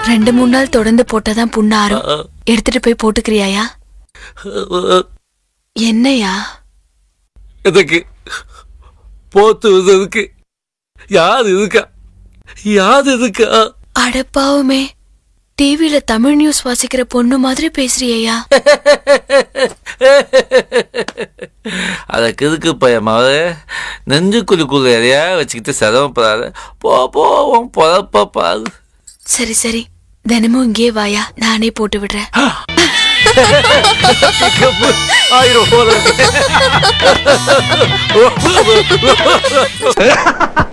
ரெண்டு மூணு நாள் தொடர்ந்து போட்டாதான் புண்ணாரும் ஆ. எடுத்துட்டு போய் போட்டுக்கிறியாயா என்னையா எதுக்கு போத்து எதுக்கு யாது எதுக்கா யாது எதுக்கா அடப்பாவுமே டிவில தமிழ் நியூஸ் வாசிக்கிற பொண்ணு மாதிரி பேசுறியா அதுக்கு எதுக்கு பயமாவது நெஞ்சுக்குள்ளுக்குள்ள எதையா வச்சுக்கிட்டு சிரமப்படாத போ போ உன் பொழப்ப பாரு சரி சரி தினமும் இங்கே வாயா நானே போட்டு விடுறேன் ஆயிரம் போல இருக்கு.